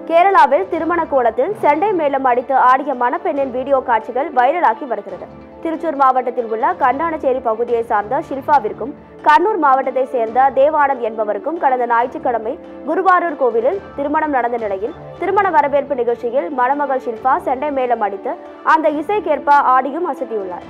கேரளாவில் திருமண கோலத்தில் செண்டை மேளம் அடித்து ஆடிய மணப்பெண்ணின் வீடியோ காட்சிகள் வைரலாகி வருகிறது திருச்சூர் மாவட்டத்தில் உள்ள கண்டானச்சேரி பகுதியை சார்ந்த ஷில்பாவிற்கும் கண்ணூர் மாவட்டத்தை சேர்ந்த தேவானந்த் என்பவருக்கும் கடந்த ஞாயிற்றுக்கிழமை குருவாரூர் கோவிலில் திருமணம் நடந்த நிலையில் திருமண வரவேற்பு நிகழ்ச்சியில் மணமகள் ஷில்பா செண்டை மேளம் அடித்து அந்த இசைக்கேற்ப ஆடியும் அசத்தியுள்ளார்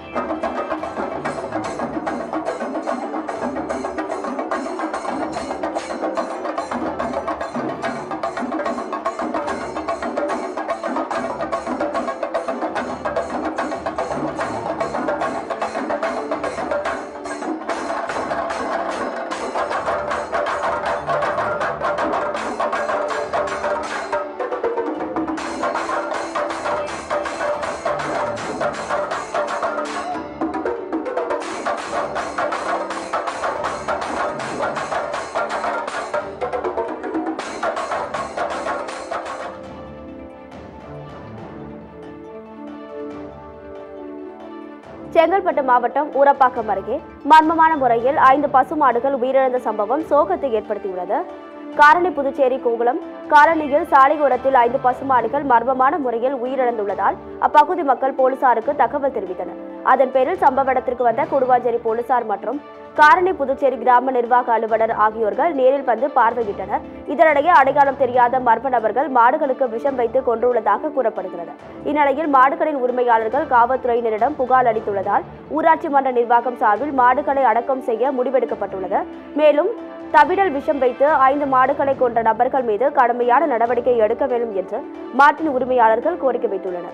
செங்கல்பட்டு மாவட்டம் ஊரப்பாக்கம் அருகே மர்மமான முறையில் ஐந்து பசுமாடுகள் உயிரிழந்த சம்பவம் சோகத்தை ஏற்படுத்தியுள்ளது காரணி புதுச்சேரி கோகுளம் காலனியில் சாலையோரத்தில் ஐந்து பசுமாடுகள் மர்மமான முறையில் உயிரிழந்துள்ளதால் அப்பகுதி மக்கள் போலீசாருக்கு தகவல் தெரிவித்தனர் அதன் பேரில் சம்பவ இடத்திற்கு வந்த குடுவாஞ்சேரி போலீசார் மற்றும் காரணி புதுச்சேரி கிராம நிர்வாக அலுவலர் ஆகியோர்கள் நேரில் வந்து பார்வையிட்டனர் இதனிடையே அடையாளம் தெரியாத மர்ம நபர்கள் மாடுகளுக்கு விஷம் வைத்து கொன்றுள்ளதாக கூறப்படுகிறது இந்நிலையில் மாடுகளின் உரிமையாளர்கள் காவல்துறையினரிடம் புகார் அளித்துள்ளதால் ஊராட்சி மன்ற நிர்வாகம் சார்பில் மாடுகளை அடக்கம் செய்ய முடிவெடுக்கப்பட்டுள்ளது மேலும் தவிடல் விஷம் வைத்து ஐந்து மாடுகளை கொன்ற நபர்கள் மீது கடுமையான நடவடிக்கை எடுக்க வேண்டும் என்று மாட்டின் உரிமையாளர்கள் கோரிக்கை வைத்துள்ளனர்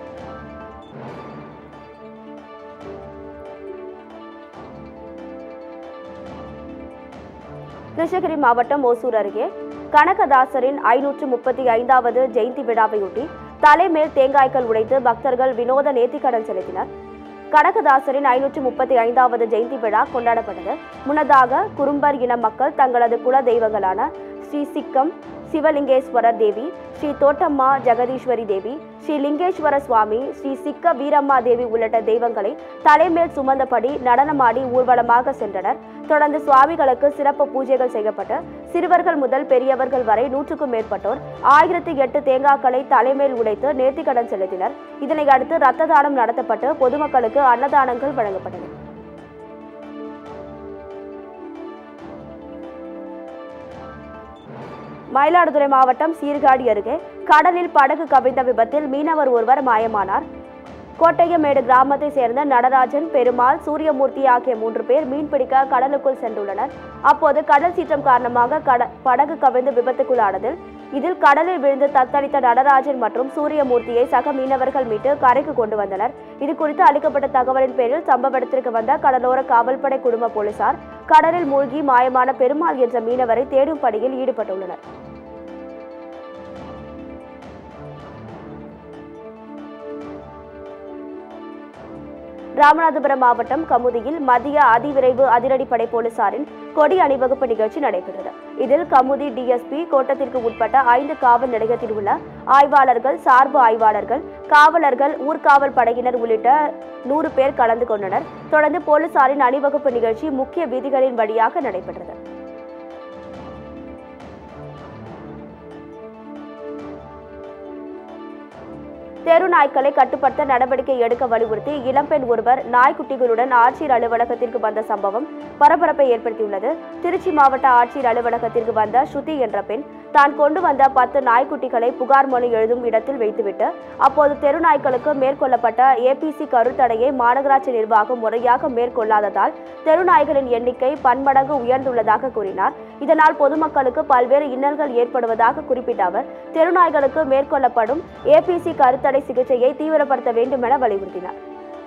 கிருஷ்ணகிரி மாவட்டம் ஓசூர் அருகே கனகதாசரின் ஐநூற்று முப்பத்தி ஐந்தாவது ஜெயந்தி விழாவையொட்டி தலைமேல் தேங்காய்கள் உடைத்து பக்தர்கள் வினோத நேர்த்திக்கடன் செலுத்தினர் கனகதாசரின் ஐநூற்று முப்பத்தி ஐந்தாவது ஜெயந்தி விழா கொண்டாடப்பட்டது முன்னதாக குறும்பர் இன மக்கள் தங்களது குல தெய்வங்களான ஸ்ரீ சிக்கம் சிவலிங்கேஸ்வரர் தேவி ஸ்ரீ தோட்டம்மா ஜெகதீஸ்வரி தேவி ஸ்ரீ லிங்கேஸ்வர சுவாமி ஸ்ரீ சிக்க வீரம்மா தேவி உள்ளிட்ட தெய்வங்களை தலைமேல் சுமந்தபடி நடனமாடி ஊர்வலமாக சென்றனர் தொடர்ந்து சுவாமிகளுக்கு சிறப்பு பூஜைகள் செய்யப்பட்டு சிறுவர்கள் முதல் பெரியவர்கள் வரை நூற்றுக்கும் மேற்பட்டோர் ஆயிரத்தி எட்டு தேங்காய்களை தலைமேல் உடைத்து நேர்த்திக்கடன் செலுத்தினர் இதனை அடுத்து ரத்த தானம் நடத்தப்பட்டு பொதுமக்களுக்கு அன்னதானங்கள் வழங்கப்பட்டன மயிலாடுதுறை மாவட்டம் சீர்காழி அருகே கடலில் படகு கவிழ்ந்த விபத்தில் மீனவர் ஒருவர் மாயமானார் கோட்டையமேடு கிராமத்தை சேர்ந்த நடராஜன் பெருமாள் சூரியமூர்த்தி ஆகிய மூன்று பேர் மீன்பிடிக்க கடலுக்குள் சென்றுள்ளனர் அப்போது கடல் சீற்றம் காரணமாக கட படகு கவிழ்ந்து விபத்துக்குள்ளானதில் இதில் கடலில் விழுந்து தத்தளித்த நடராஜன் மற்றும் சூரியமூர்த்தியை சக மீனவர்கள் மீட்டு கரைக்கு கொண்டு வந்தனர் இது குறித்து அளிக்கப்பட்ட தகவலின் பேரில் சம்பவ இடத்திற்கு வந்த கடலோர காவல்படை குடும்ப போலீசார் கடலில் மூழ்கி மாயமான பெருமாள் என்ற மீனவரை தேடும் பணியில் ஈடுபட்டுள்ளனர் ராமநாதபுரம் மாவட்டம் கமுதியில் மத்திய அதிவிரைவு அதிரடிப்படை போலீசாரின் கொடி அணிவகுப்பு நிகழ்ச்சி நடைபெற்றது இதில் கமுதி டிஎஸ்பி கோட்டத்திற்கு உட்பட்ட ஐந்து காவல் நிலையத்தில் உள்ள ஆய்வாளர்கள் சார்பு ஆய்வாளர்கள் காவலர்கள் ஊர்காவல் படையினர் உள்ளிட்ட நூறு பேர் கலந்து கொண்டனர் தொடர்ந்து போலீசாரின் அணிவகுப்பு நிகழ்ச்சி முக்கிய வீதிகளின் வழியாக நடைபெற்றது தெரு நாய்க்களை கட்டுப்படுத்த நடவடிக்கை எடுக்க வலியுறுத்தி இளம்பெண் ஒருவர் நாய்க்குட்டிகளுடன் ஆட்சியர் அலுவலகத்திற்கு வந்த சம்பவம் பரபரப்பை ஏற்படுத்தியுள்ளது திருச்சி மாவட்ட ஆட்சியர் அலுவலகத்திற்கு வந்த ஸ்ருதி என்ற பெண் தான் கொண்டு வந்த பத்து நாய்க்குட்டிகளை புகார் மனு எழுதும் இடத்தில் வைத்துவிட்டு அப்போது தெரு நாய்க்களுக்கு மேற்கொள்ளப்பட்ட ஏபிசி கருத்தடையை மாநகராட்சி நிர்வாகம் முறையாக மேற்கொள்ளாததால் தெரு நாய்களின் எண்ணிக்கை பன்மடங்கு உயர்ந்துள்ளதாக கூறினார் இதனால் பொதுமக்களுக்கு பல்வேறு இன்னல்கள் ஏற்படுவதாக குறிப்பிட்ட அவர் தெரு நாய்களுக்கு மேற்கொள்ளப்படும் ஏபிசி கருத்தடை சிகிச்சையை தீவிரப்படுத்த வேண்டும் என வலியுறுத்தினார்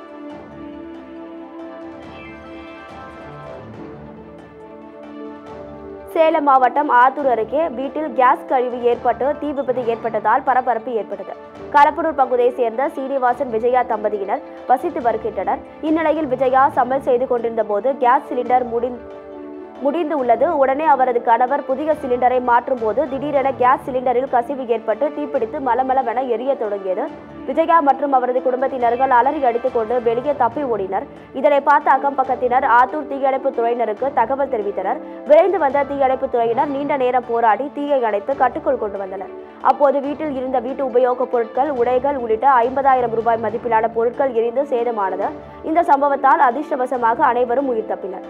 சேலம் மாவட்டம் ஆத்தூர் அருகே வீட்டில் கேஸ் கழிவு ஏற்பட்டு தீ விபத்து ஏற்பட்டதால் பரபரப்பு ஏற்பட்டது களப்பனூர் பகுதியை சேர்ந்த சீனிவாசன் விஜயா தம்பதியினர் வசித்து வருகின்றனர் இந்நிலையில் விஜயா சமையல் செய்து கொண்டிருந்த போது கேஸ் சிலிண்டர் முடி முடிந்து உள்ளது உடனே அவரது கணவர் புதிய சிலிண்டரை மாற்றும் போது திடீரென கேஸ் சிலிண்டரில் கசிவு ஏற்பட்டு தீப்பிடித்து மலமளவென எரிய தொடங்கியது விஜயா மற்றும் அவரது குடும்பத்தினர்கள் அலறி அடித்துக் கொண்டு வெளியே தப்பி ஓடினர் இதனை பார்த்த அக்கம் பக்கத்தினர் ஆத்தூர் தீயணைப்பு துறையினருக்கு தகவல் தெரிவித்தனர் விரைந்து வந்த தீயணைப்பு துறையினர் நீண்ட நேரம் போராடி தீயை அணைத்து கட்டுக்குள் கொண்டு வந்தனர் அப்போது வீட்டில் இருந்த வீட்டு உபயோகப் பொருட்கள் உடைகள் உள்ளிட்ட ஐம்பதாயிரம் ரூபாய் மதிப்பிலான பொருட்கள் எரிந்து சேதமானது இந்த சம்பவத்தால் அதிர்ஷ்டவசமாக அனைவரும் உயிர் தப்பினர்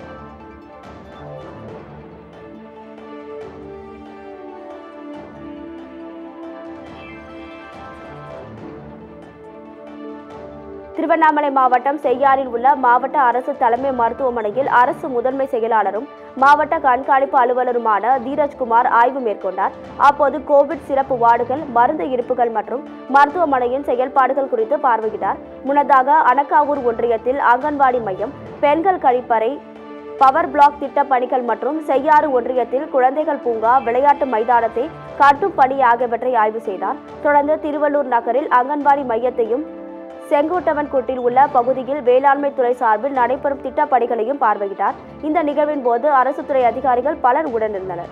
திருவண்ணாமலை மாவட்டம் செய்யாறில் உள்ள மாவட்ட அரசு தலைமை மருத்துவமனையில் அரசு முதன்மை செயலாளரும் மாவட்ட கண்காணிப்பு அலுவலருமான தீரஜ்குமார் ஆய்வு மேற்கொண்டார் அப்போது கோவிட் சிறப்பு வார்டுகள் மருந்து இருப்புகள் மற்றும் மருத்துவமனையின் செயல்பாடுகள் குறித்து பார்வையிட்டார் முன்னதாக அனக்காவூர் ஒன்றியத்தில் அங்கன்வாடி மையம் பெண்கள் கழிப்பறை பவர் பிளாக் திட்ட பணிகள் மற்றும் செய்யாறு ஒன்றியத்தில் குழந்தைகள் பூங்கா விளையாட்டு மைதானத்தை கட்டும் பணி ஆகியவற்றை ஆய்வு செய்தார் தொடர்ந்து திருவள்ளூர் நகரில் அங்கன்வாடி மையத்தையும் செங்கோட்டவன்கோட்டில் உள்ள பகுதியில் வேளாண்மை துறை சார்பில் நடைபெறும் திட்டப் பணிகளையும் பார்வையிட்டார் இந்த நிகழ்வின் போது அரசு துறை அதிகாரிகள் பலர் உடனிருந்தனர்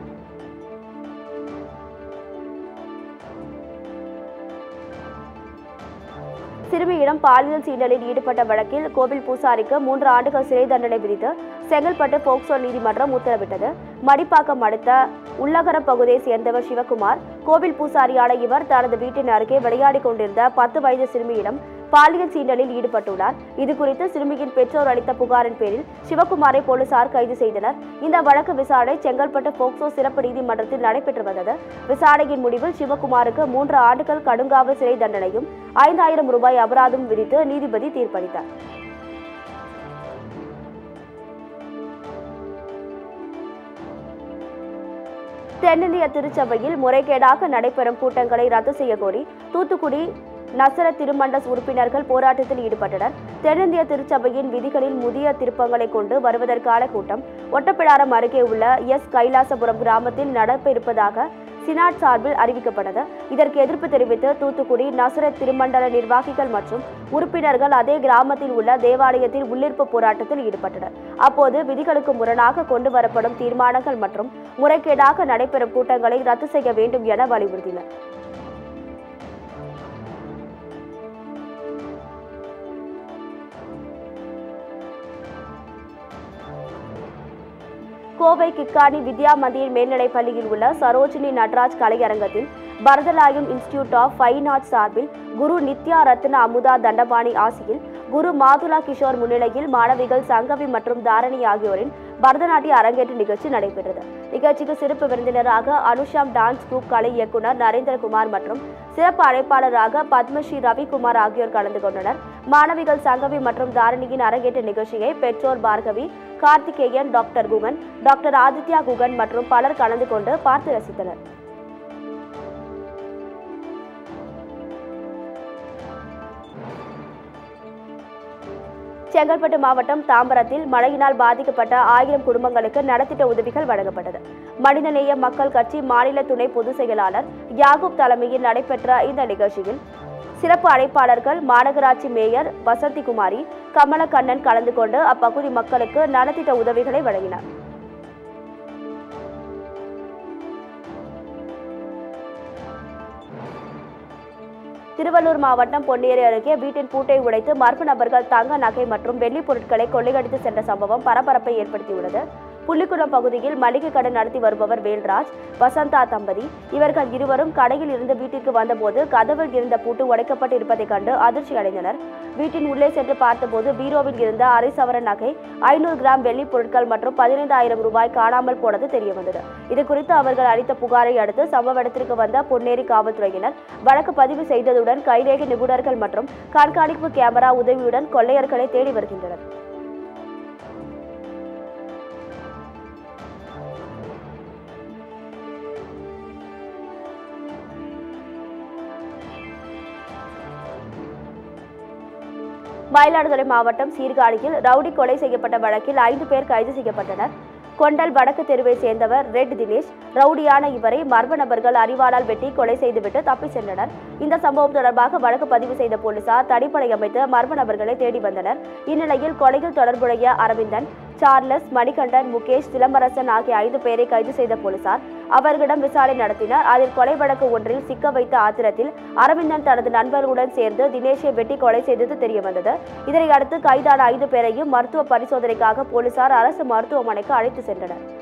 சிறுமியிடம் பாலியல் சீண்டலில் ஈடுபட்ட வழக்கில் கோவில் பூசாரிக்கு மூன்று ஆண்டுகள் சிறை தண்டனை விதித்து செங்கல்பட்டு போக்சோ நீதிமன்றம் உத்தரவிட்டது மடிப்பாக்கம் அடுத்த உள்ளகரம் பகுதியை சேர்ந்தவர் சிவகுமார் கோவில் பூசாரியான இவர் தனது வீட்டின் அருகே விளையாடிக் கொண்டிருந்த பத்து வயது சிறுமியிடம் பாலியல் சீண்டலில் ஈடுபட்டுள்ளார் இது குறித்து சிறுமியின் பெற்றோர் அளித்த புகாரின் பேரில் சிவகுமாரை போலீசார் கைது செய்தனர் இந்த வழக்கு விசாரணை செங்கல்பட்டு போக்சோ சிறப்பு நீதிமன்றத்தில் நடைபெற்று வந்தது விசாரணையின் முடிவில் சிவகுமாருக்கு மூன்று ஆண்டுகள் கடுங்காவல் சிறை தண்டனையும் ஐந்தாயிரம் ரூபாய் அபராதம் விதித்து நீதிபதி தீர்ப்பளித்தார் தென்னிந்திய திருச்சபையில் முறைகேடாக நடைபெறும் கூட்டங்களை ரத்து செய்ய கோரி தூத்துக்குடி நசர திருமண்டஸ் உறுப்பினர்கள் போராட்டத்தில் ஈடுபட்டனர் தென்னிந்திய திருச்சபையின் விதிகளில் முதிய திருப்பங்களை கொண்டு வருவதற்கான கூட்டம் ஒட்டப்பிடாரம் அருகே உள்ள எஸ் கைலாசபுரம் கிராமத்தில் நடப்ப இருப்பதாக சினாட் சார்பில் அறிவிக்கப்பட்டது இதற்கு எதிர்ப்பு தெரிவித்து தூத்துக்குடி நசரத் திருமண்டல நிர்வாகிகள் மற்றும் உறுப்பினர்கள் அதே கிராமத்தில் உள்ள தேவாலயத்தில் உள்ளிருப்பு போராட்டத்தில் ஈடுபட்டனர் அப்போது விதிகளுக்கு முரணாக கொண்டு வரப்படும் தீர்மானங்கள் மற்றும் முறைகேடாக நடைபெறும் கூட்டங்களை ரத்து செய்ய வேண்டும் என வலியுறுத்தினர் கோவை கிக்கானி வித்யா மந்திர் மேல்நிலைப் பள்ளியில் உள்ள சரோஜினி நட்ராஜ் கலையரங்கத்தில் பரதநாயம் இன்ஸ்டிடியூட் ஆஃப் ஃபைன் ஆர்ட்ஸ் சார்பில் குரு நித்யா ரத்ன அமுதா தண்டபாணி ஆசியில் குரு மாதுலா கிஷோர் முன்னிலையில் மாணவிகள் சங்கவி மற்றும் தாரணி ஆகியோரின் பரதநாட்டிய அரங்கேற்று நிகழ்ச்சி நடைபெற்றது நிகழ்ச்சிக்கு சிறப்பு விருந்தினராக அனுஷாம் டான்ஸ் குரூப் கலை இயக்குனர் நரேந்திரகுமார் மற்றும் சிறப்பு அழைப்பாளராக பத்மஸ்ரீ ரவிக்குமார் ஆகியோர் கலந்து கொண்டனர் மாணவிகள் சங்கவி மற்றும் தாரணியின் அரங்கேற்ற நிகழ்ச்சியை பெற்றோர் பார்கவி கார்த்திகேயன் டாக்டர் குகன் டாக்டர் ஆதித்யா குகன் மற்றும் பலர் கலந்து கொண்டு பார்த்து ரசித்தனர் செங்கல்பட்டு மாவட்டம் தாம்பரத்தில் மழையினால் பாதிக்கப்பட்ட ஆயிரம் குடும்பங்களுக்கு நலத்திட்ட உதவிகள் வழங்கப்பட்டது மனிதநேய மக்கள் கட்சி மாநில துணை பொதுச் செயலாளர் யாகூப் தலைமையில் நடைபெற்ற இந்த நிகழ்ச்சியில் சிறப்பு அழைப்பாளர்கள் மாநகராட்சி மேயர் வசந்தி குமாரி கமலக்கண்ணன் கலந்து கொண்டு அப்பகுதி மக்களுக்கு நலத்திட்ட உதவிகளை வழங்கினார் திருவள்ளூர் மாவட்டம் பொன்னேரி அருகே வீட்டின் பூட்டை உடைத்து மர்ம நபர்கள் தங்க நகை மற்றும் வெள்ளி பொருட்களை கொள்ளையடித்து சென்ற சம்பவம் பரபரப்பை ஏற்படுத்தியுள்ளது புள்ளிக்குளம் பகுதியில் மளிகை கடை நடத்தி வருபவர் வேல்ராஜ் வசந்தா தம்பதி இவர்கள் இருவரும் கடையில் இருந்து வீட்டிற்கு வந்தபோது கதவில் இருந்த பூட்டு உடைக்கப்பட்டு இருப்பதைக் கண்டு அதிர்ச்சி அடைந்தனர் வீட்டின் உள்ளே சென்று பார்த்தபோது பீரோவில் இருந்த அரை சவர நகை ஐநூறு கிராம் வெள்ளி பொருட்கள் மற்றும் பதினைந்தாயிரம் ரூபாய் காணாமல் போனது தெரியவந்தது இது குறித்து அவர்கள் அளித்த புகாரை அடுத்து சம்பவ இடத்திற்கு வந்த பொன்னேரி காவல்துறையினர் வழக்கு பதிவு செய்ததுடன் கைரேகை நிபுணர்கள் மற்றும் கண்காணிப்பு கேமரா உதவியுடன் கொள்ளையர்களை தேடி வருகின்றனர் மயிலாடுதுறை மாவட்டம் சீர்காழியில் ரவுடி கொலை செய்யப்பட்ட வழக்கில் ஐந்து பேர் கைது செய்யப்பட்டனர் கொண்டல் வடக்கு தெருவை சேர்ந்தவர் ரெட் தினேஷ் ரவுடியான இவரை மர்ம நபர்கள் அறிவாளால் வெட்டி கொலை செய்துவிட்டு தப்பி சென்றனர் இந்த சம்பவம் தொடர்பாக வழக்கு பதிவு செய்த போலீசார் தடிப்படை அமைத்து மர்ம நபர்களை தேடி வந்தனர் இந்நிலையில் கொலையில் தொடர்புடைய அரவிந்தன் சார்லஸ் மணிகண்டன் முகேஷ் சிலம்பரசன் ஆகிய ஐந்து பேரை கைது செய்த போலீசார் அவர்களிடம் விசாரணை நடத்தினர் அதில் கொலை வழக்கு ஒன்றில் சிக்க வைத்த ஆத்திரத்தில் அரவிந்தன் தனது நண்பர்களுடன் சேர்ந்து தினேஷை வெட்டி கொலை செய்தது தெரியவந்தது இதனை அடுத்து கைதான ஐந்து பேரையும் மருத்துவ பரிசோதனைக்காக போலீசார் அரசு மருத்துவமனைக்கு அழைத்து சென்றனர்